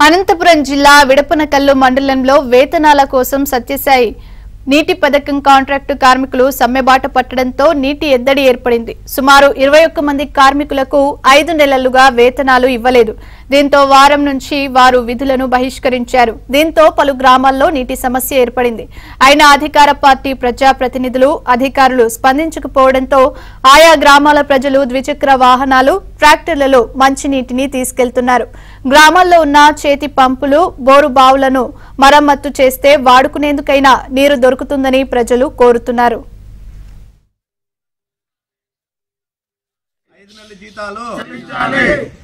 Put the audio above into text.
అనంతపురం జిల్లా విడపనకల్లు మండలంలో వేతనాల కోసం సత్యసాయి నీటి పథకం కాంట్రాక్టు కార్మికులు సమ్మెబాట పట్టడంతో నీటి ఎద్దడి ఏర్పడింది సుమారు ఇరవై ఒక్క మంది కార్మికులకు ఐదు నెలలుగా వేతనాలు ఇవ్వలేదు దీంతో వారం నుంచి వారు విధులను బహిష్కరించారు దీంతో పలు గ్రామాల్లో నీటి సమస్య ఏర్పడింది అయినా అధికార పార్టీ ప్రజాప్రతినిధులు అధికారులు స్పందించకపోవడంతో ఆయా గ్రామాల ప్రజలు ద్విచక్ర వాహనాలు ట్రాక్టర్లలో మంచినీటిని తీసుకెళ్తున్నారు గ్రామాల్లో ఉన్న చేతి పంపులు బోరు బావులను మరమ్మత్తు చేస్తే వాడుకునేందుకైనా నీరు దొరుకుతుందని ప్రజలు కోరుతున్నారు ఐదు నెలల జీతాలు